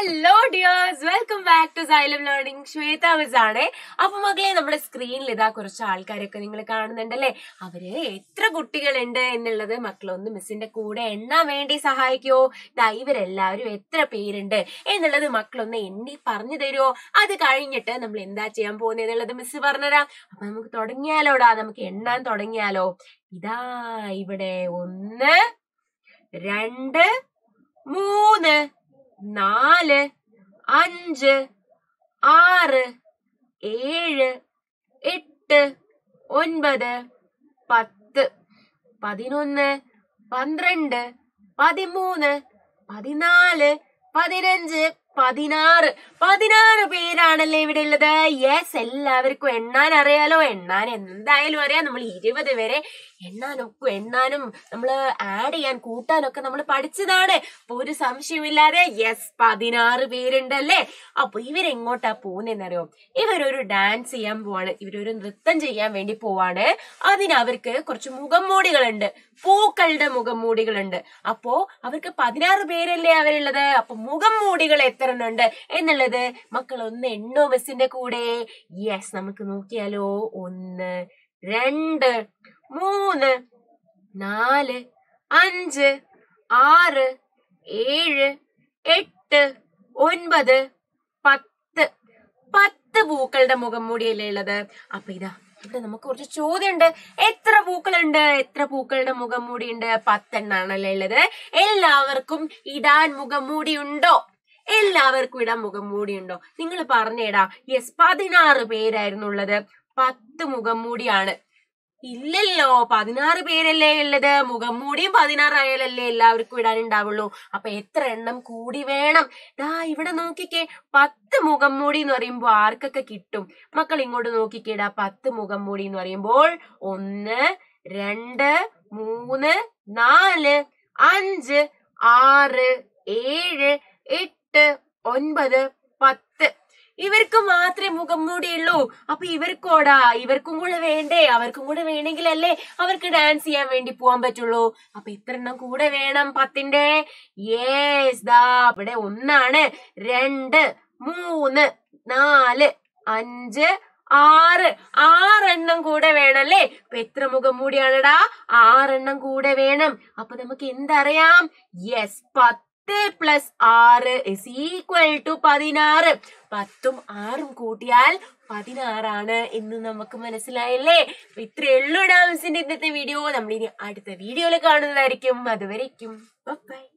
hello dears welcome back to Xylem learning Shweta miss ആണ് അപ്പൊ മകളെ നമ്മുടെ സ്ക്രീനിൽ ഇതാ കുറച്ച് ആൾക്കാരൊക്കെ നിങ്ങൾ കാണുന്നുണ്ടല്ലേ അവര് എത്ര കുട്ടികളുണ്ട് എന്നുള്ളത് മക്കളൊന്ന് മിസ്സിന്റെ കൂടെ എണ്ണാൻ വേണ്ടി സഹായിക്കോ ദാ ഇവരെല്ലാവരും എത്ര പേരുണ്ട് എന്നുള്ളത് മക്കളൊന്ന് എണ്ണി പറഞ്ഞു തരുമോ അത് കഴിഞ്ഞിട്ട് നമ്മൾ എന്താ ചെയ്യാൻ പോകുന്നത് എന്നുള്ളത് മിസ് പറഞ്ഞുതരാം അപ്പൊ നമുക്ക് തുടങ്ങിയാലോടാ നമുക്ക് എണ്ണാൻ തുടങ്ങിയാലോ ഇതാ ഇവിടെ ഒന്ന് രണ്ട് മൂന്ന് നാല് അഞ്ച് ആറ് ഏഴ് എട്ട് ഒൻപത് പത്ത് പതിനൊന്ന് പന്ത്രണ്ട് പതിമൂന്ന് പതിനാല് പതിനഞ്ച് പതിനാറ് പതിനാറ് പേരാണല്ലേ ഇവിടെ ഉള്ളത് യെസ് എല്ലാവർക്കും എണ്ണാൻ അറിയാലോ എണ്ണാൻ എന്തായാലും അറിയാം നമ്മൾ ഇരുപത് വരെ എണ്ണാനൊക്കെ എണ്ണാനും നമ്മൾ ആഡ് ചെയ്യാൻ കൂട്ടാനൊക്കെ നമ്മൾ പഠിച്ചതാണ് അപ്പൊ ഒരു സംശയമില്ലാതെ യെസ് പതിനാറ് പേരുണ്ടല്ലേ അപ്പൊ ഇവരെങ്ങോട്ടാ പോകുന്നതെന്നറിയോ ഇവരൊരു ഡാൻസ് ചെയ്യാൻ പോവാണ് ഇവരൊരു നൃത്തം ചെയ്യാൻ വേണ്ടി പോവാണ് അതിന് അവർക്ക് കുറച്ച് മുഖംമൂടികളുണ്ട് പൂക്കളുടെ മുഖംമൂടികളുണ്ട് അപ്പോ അവർക്ക് പതിനാറ് പേരല്ലേ അവരുള്ളത് അപ്പൊ മുഖംമൂടികൾ എത്ര എണ്ണുണ്ട് എന്നുള്ളത് മക്കൾ ഒന്ന് എണ്ണോ ബസ്സിന്റെ കൂടെ യെസ് നമുക്ക് നോക്കിയാലോ ഒന്ന് രണ്ട് മൂന്ന് നാല് അഞ്ച് ആറ് ഏഴ് എട്ട് ഒൻപത് പത്ത് പത്ത് പൂക്കളുടെ മുഖം മൂടിയല്ലേ ഉള്ളത് അപ്പൊ ഇതാ ഇവിടെ നമുക്ക് കുറച്ച് ചോദ്യമുണ്ട് എത്ര പൂക്കളുണ്ട് എത്ര പൂക്കളുടെ മുഖം മൂടിയുണ്ട് പത്തെണ്ണാണല്ലേ ഉള്ളത് എല്ലാവർക്കും ഇടാൻ മുഖം മൂടി ഉണ്ടോ എല്ലാവർക്കും ഇടാൻ മുഖം മൂടിയുണ്ടോ നിങ്ങൾ പറഞ്ഞേടാ യെസ് പതിനാറ് പേരായിരുന്നു ഉള്ളത് പത്ത് മുഖം മൂടിയാണ് ഇല്ലല്ലോ പതിനാറ് പേരല്ലേ ഉള്ളത് മുഖം മൂടിയും പതിനാറായാലല്ലേ എല്ലാവർക്കും ഇടാനുണ്ടാവുള്ളൂ അപ്പൊ എത്ര എണ്ണം കൂടി വേണം ദാ ഇവിടെ നോക്കിക്കേ പത്ത് മുഖം മൂടി എന്ന് പറയുമ്പോൾ ആർക്കൊക്കെ കിട്ടും മക്കൾ ഇങ്ങോട്ട് നോക്കിക്കേടാ പത്ത് മുഖം മൂടി എന്ന് പറയുമ്പോൾ ഒന്ന് രണ്ട് മൂന്ന് നാല് അഞ്ച് ആറ് ഏഴ് എട്ട് ഒൻപത് പത്ത് ഇവർക്ക് മാത്രമേ മുഖം മൂടിയുള്ളൂ അപ്പൊ ഇവർക്കോടാ ഇവർക്കും കൂടെ വേണ്ടേ അവർക്കും കൂടെ വേണമെങ്കിലല്ലേ അവർക്ക് ഡാൻസ് ചെയ്യാൻ വേണ്ടി പോവാൻ പറ്റുള്ളൂ അപ്പൊ ഇത്ര എണ്ണം കൂടെ വേണം പത്തിന്റെ യേസ് ദാ ഇവിടെ ഒന്നാണ് രണ്ട് മൂന്ന് നാല് അഞ്ച് ആറ് ആറെണ്ണം കൂടെ വേണല്ലേ അപ്പൊ എത്ര മുഖം മൂടിയാണെടാ ആറെണ്ണം കൂടെ വേണം അപ്പൊ നമുക്ക് എന്തറിയാം യെസ് പത്ത് പ്ലസ് ആറ് ഇസ് ഈക്വൽ ടു പതിനാറ് പത്തും ആറും കൂട്ടിയാൽ പതിനാറാണ് എന്ന് നമുക്ക് മനസ്സിലായല്ലേ അപ്പൊ ഇത്രയേ ഉള്ളൂ ഡാൻസിന്റെ ഇന്നത്തെ വീഡിയോ നമ്മൾ ഇനി അടുത്ത വീഡിയോയിൽ കാണുന്നതായിരിക്കും അതുവരയ്ക്കും ബൈ